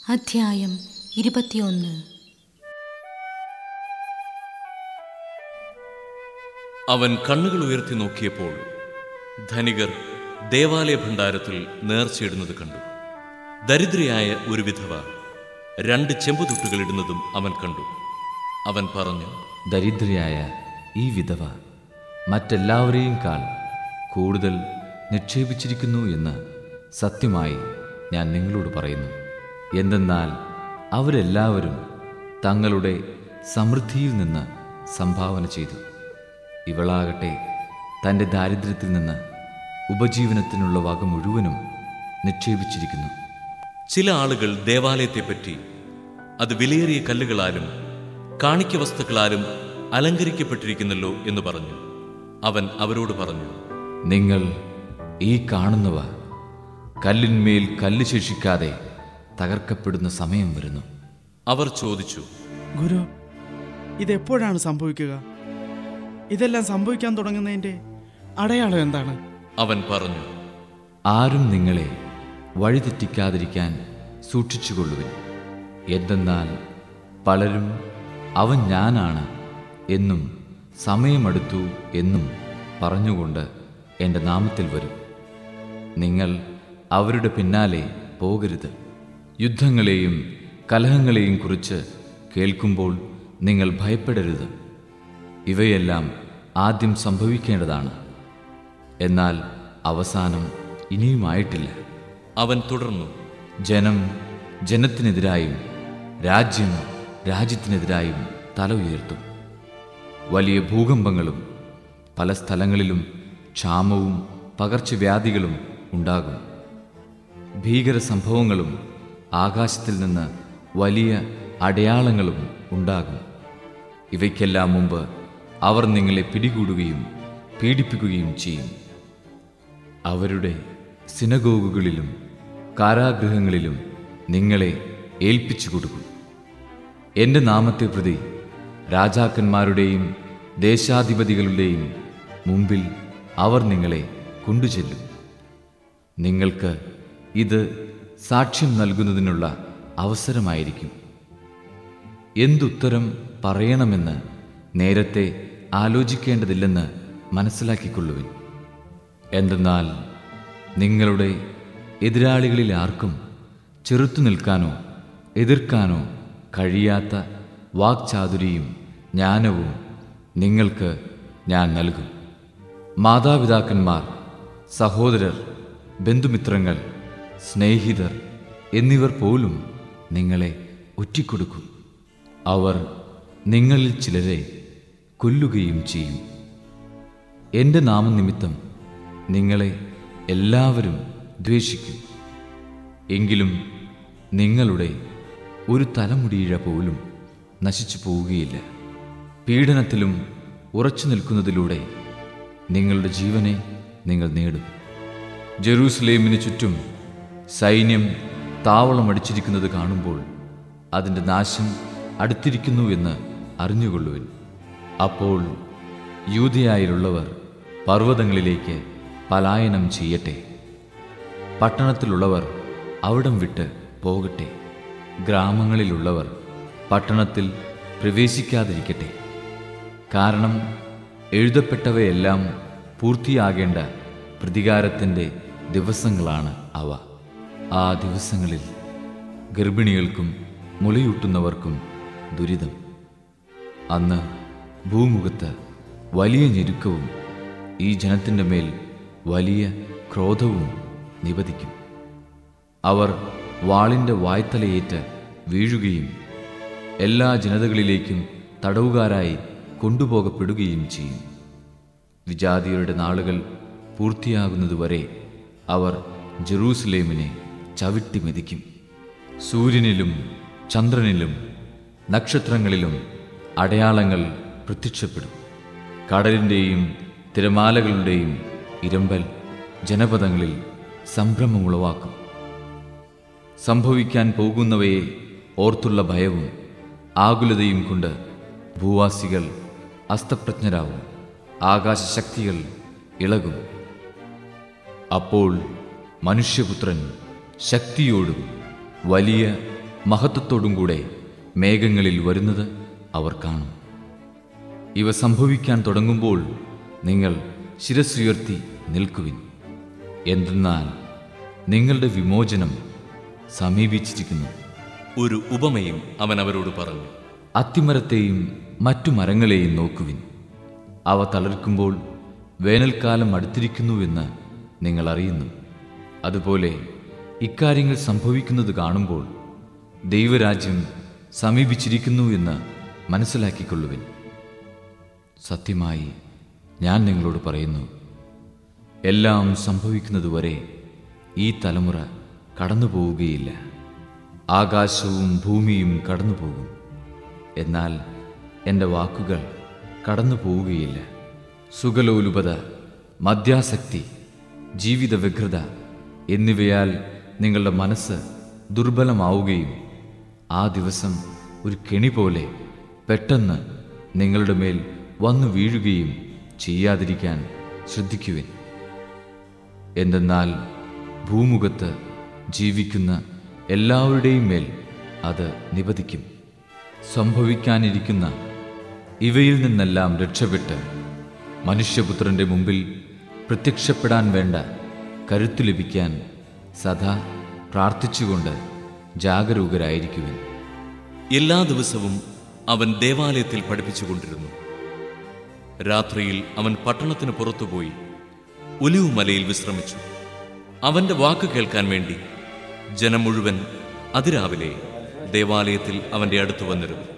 അധ്യായം ഇരുപത്തിയൊന്ന് അവൻ കണ്ണുകൾ ഉയർത്തി നോക്കിയപ്പോൾ ധനികർ ദേവാലയ ഭണ്ഡാരത്തിൽ നേർച്ചയിടുന്നത് കണ്ടു ദരിദ്രയായ ഒരു വിധവ രണ്ട് ചെമ്പുതുട്ടുകൾ ഇടുന്നതും അവൻ കണ്ടു അവൻ പറഞ്ഞു ദരിദ്രയായ ഈ വിധവ മറ്റെല്ലാവരെയും കാൾ കൂടുതൽ നിക്ഷേപിച്ചിരിക്കുന്നു എന്ന് സത്യമായി ഞാൻ നിങ്ങളോട് പറയുന്നു എന്തെന്നാൽ അവരെല്ലാവരും തങ്ങളുടെ സമൃദ്ധിയിൽ നിന്ന് സംഭാവന ചെയ്തു ഇവളാകട്ടെ തൻ്റെ ദാരിദ്ര്യത്തിൽ നിന്ന് ഉപജീവനത്തിനുള്ള വക മുഴുവനും നിക്ഷേപിച്ചിരിക്കുന്നു ചില ആളുകൾ ദേവാലയത്തെപ്പറ്റി അത് വിലയേറിയ കല്ലുകളാലും കാണിക്ക വസ്തുക്കളാലും അലങ്കരിക്കപ്പെട്ടിരിക്കുന്നല്ലോ എന്ന് പറഞ്ഞു അവൻ അവരോട് പറഞ്ഞു നിങ്ങൾ ഈ കാണുന്നവ കല്ലിന്മേൽ കല്ല് ശേഷിക്കാതെ തകർക്കപ്പെടുന്ന സമയം വരുന്നു അവർ ചോദിച്ചു ഗുരു ഇതെപ്പോഴാണ് സംഭവിക്കുക ഇതെല്ലാം സംഭവിക്കാൻ തുടങ്ങുന്നതിൻ്റെ അടയാളം എന്താണ് അവൻ പറഞ്ഞു ആരും നിങ്ങളെ വഴിതെറ്റിക്കാതിരിക്കാൻ സൂക്ഷിച്ചുകൊള്ളുവിൻ എന്തെന്നാൽ പലരും അവൻ ഞാനാണ് എന്നും സമയമടുത്തു എന്നും പറഞ്ഞുകൊണ്ട് എൻ്റെ നാമത്തിൽ വരും നിങ്ങൾ അവരുടെ പിന്നാലെ പോകരുത് യുദ്ധങ്ങളെയും കലഹങ്ങളെയും കുറിച്ച് കേൾക്കുമ്പോൾ നിങ്ങൾ ഭയപ്പെടരുത് ഇവയെല്ലാം ആദ്യം സംഭവിക്കേണ്ടതാണ് എന്നാൽ അവസാനം ഇനിയുമായിട്ടില്ല അവൻ തുടർന്നു ജനം ജനത്തിനെതിരായും രാജ്യം രാജ്യത്തിനെതിരായും തല ഉയർത്തും വലിയ ഭൂകമ്പങ്ങളും പല സ്ഥലങ്ങളിലും ക്ഷാമവും പകർച്ചവ്യാധികളും ഉണ്ടാകും ഭീകര സംഭവങ്ങളും ആകാശത്തിൽ നിന്ന് വലിയ അടയാളങ്ങളും ഉണ്ടാകും ഇവയ്ക്കെല്ലാം മുമ്പ് അവർ നിങ്ങളെ പിടികൂടുകയും പീഡിപ്പിക്കുകയും ചെയ്യും അവരുടെ സിനഗോഗുകളിലും കാരാഗൃഹങ്ങളിലും നിങ്ങളെ ഏൽപ്പിച്ചു കൊടുക്കും എൻ്റെ നാമത്തെ പ്രതി രാജാക്കന്മാരുടെയും ദേശാധിപതികളുടെയും മുമ്പിൽ അവർ നിങ്ങളെ കൊണ്ടുചെല്ലും നിങ്ങൾക്ക് ഇത് സാക്ഷ്യം നൽകുന്നതിനുള്ള അവസരമായിരിക്കും എന്തുത്തരം പറയണമെന്ന് നേരത്തെ ആലോചിക്കേണ്ടതില്ലെന്ന് മനസ്സിലാക്കിക്കൊള്ളുവിൻ എന്തെന്നാൽ നിങ്ങളുടെ എതിരാളികളിൽ ആർക്കും ചെറുത്തു നിൽക്കാനോ എതിർക്കാനോ കഴിയാത്ത വാക്ചാതുരിയും ജ്ഞാനവും നിങ്ങൾക്ക് ഞാൻ നൽകും മാതാപിതാക്കന്മാർ സഹോദരർ ബന്ധുമിത്രങ്ങൾ സ്നേഹിതർ എന്നിവർ പോലും നിങ്ങളെ ഒറ്റിക്കൊടുക്കും അവർ നിങ്ങളിൽ ചിലരെ കൊല്ലുകയും ചെയ്യും എൻ്റെ നാമനിമിത്തം നിങ്ങളെ എല്ലാവരും ദ്വേഷിക്കും എങ്കിലും നിങ്ങളുടെ ഒരു തലമുടിയിഴ പോലും നശിച്ചു പോവുകയില്ല പീഡനത്തിലും ഉറച്ചു നിൽക്കുന്നതിലൂടെ നിങ്ങളുടെ ജീവനെ നിങ്ങൾ നേടും ജെറൂസലേമിന് ചുറ്റും സൈന്യം താവളമടിച്ചിരിക്കുന്നത് കാണുമ്പോൾ അതിൻ്റെ നാശം അടുത്തിരിക്കുന്നു എന്ന് അറിഞ്ഞുകൊള്ളുവിൻ അപ്പോൾ യൂതയായിലുള്ളവർ പർവ്വതങ്ങളിലേക്ക് പലായനം ചെയ്യട്ടെ പട്ടണത്തിലുള്ളവർ അവിടം വിട്ട് പോകട്ടെ ഗ്രാമങ്ങളിലുള്ളവർ പട്ടണത്തിൽ പ്രവേശിക്കാതിരിക്കട്ടെ കാരണം എഴുതപ്പെട്ടവയെല്ലാം പൂർത്തിയാകേണ്ട പ്രതികാരത്തിൻ്റെ ദിവസങ്ങളാണ് അവ ആ ദിവസങ്ങളിൽ ഗർഭിണികൾക്കും മുലയൂട്ടുന്നവർക്കും ദുരിതം അന്ന് ഭൂമുഖത്ത് വലിയ ഞെരുക്കവും ഈ ജനത്തിൻ്റെ മേൽ വലിയ ക്രോധവും നിപതിക്കും അവർ വാളിൻ്റെ വായ്ത്തലയേറ്റ് വീഴുകയും എല്ലാ ജനതകളിലേക്കും തടവുകാരായി കൊണ്ടുപോകപ്പെടുകയും ചെയ്യും വിജാതിയരുടെ നാളുകൾ പൂർത്തിയാകുന്നതുവരെ അവർ ജെറൂസലേമിനെ ചവിട്ടി മെതിക്കും സൂര്യനിലും ചന്ദ്രനിലും നക്ഷത്രങ്ങളിലും അടയാളങ്ങൾ പ്രത്യക്ഷപ്പെടും കടലിൻ്റെയും തിരമാലകളുടെയും ഇരമ്പൽ ജനപദങ്ങളിൽ സംഭ്രമമുളവാക്കും സംഭവിക്കാൻ പോകുന്നവയെ ഓർത്തുള്ള ഭയവും ആകുലതയും കൊണ്ട് ഭൂവാസികൾ അസ്തപ്രജ്ഞരാവും ആകാശശക്തികൾ ഇളകും അപ്പോൾ മനുഷ്യപുത്രൻ ശക്തിയോടും വലിയ മഹത്വത്തോടും കൂടെ മേഘങ്ങളിൽ വരുന്നത് അവർ കാണും ഇവ സംഭവിക്കാൻ തുടങ്ങുമ്പോൾ നിങ്ങൾ ശിരസ്സുയർത്തി നിൽക്കുവിൻ എന്തെന്നാൽ നിങ്ങളുടെ വിമോചനം സമീപിച്ചിരിക്കുന്നു ഒരു ഉപമയും അവൻ അവരോട് പറഞ്ഞു അത്തിമരത്തെയും മറ്റു മരങ്ങളെയും നോക്കുവിൻ അവ തളർക്കുമ്പോൾ വേനൽക്കാലം അടുത്തിരിക്കുന്നുവെന്ന് നിങ്ങൾ അറിയുന്നു അതുപോലെ ഇക്കാര്യങ്ങൾ സംഭവിക്കുന്നത് കാണുമ്പോൾ ദൈവരാജ്യം സമീപിച്ചിരിക്കുന്നു എന്ന് മനസ്സിലാക്കിക്കൊള്ളുവിൻ സത്യമായി ഞാൻ നിങ്ങളോട് പറയുന്നു എല്ലാം സംഭവിക്കുന്നതുവരെ ഈ തലമുറ കടന്നു പോവുകയില്ല ആകാശവും ഭൂമിയും കടന്നു പോകും എന്നാൽ എൻ്റെ വാക്കുകൾ കടന്നു പോവുകയില്ല സുഖലോലുപത മദ്യാസക്തി ജീവിത വ്യഗ്രത എന്നിവയാൽ നിങ്ങളുടെ മനസ്സ് ദുർബലമാവുകയും ആ ദിവസം ഒരു കെണി പോലെ പെട്ടെന്ന് നിങ്ങളുടെ മേൽ വന്നു വീഴുകയും ചെയ്യാതിരിക്കാൻ ശ്രദ്ധിക്കുവിൻ എന്തെന്നാൽ ഭൂമുഖത്ത് ജീവിക്കുന്ന എല്ലാവരുടെയും മേൽ അത് നിപതിക്കും സംഭവിക്കാനിരിക്കുന്ന ഇവയിൽ നിന്നെല്ലാം രക്ഷപ്പെട്ട് മനുഷ്യപുത്രന്റെ മുമ്പിൽ പ്രത്യക്ഷപ്പെടാൻ വേണ്ട കരുത്തു ലഭിക്കാൻ സദാ പ്രാർത്ഥിച്ചുകൊണ്ട് ജാഗരൂകരായിരിക്കുവിൻ എല്ലാ ദിവസവും അവൻ ദേവാലയത്തിൽ പഠിപ്പിച്ചുകൊണ്ടിരുന്നു രാത്രിയിൽ അവൻ പട്ടണത്തിന് പുറത്തുപോയി ഒലിവ് മലയിൽ വിശ്രമിച്ചു അവന്റെ വാക്ക് കേൾക്കാൻ വേണ്ടി ജനം മുഴുവൻ അതിരാവിലെ ദേവാലയത്തിൽ അവന്റെ അടുത്ത് വന്നിരുന്നു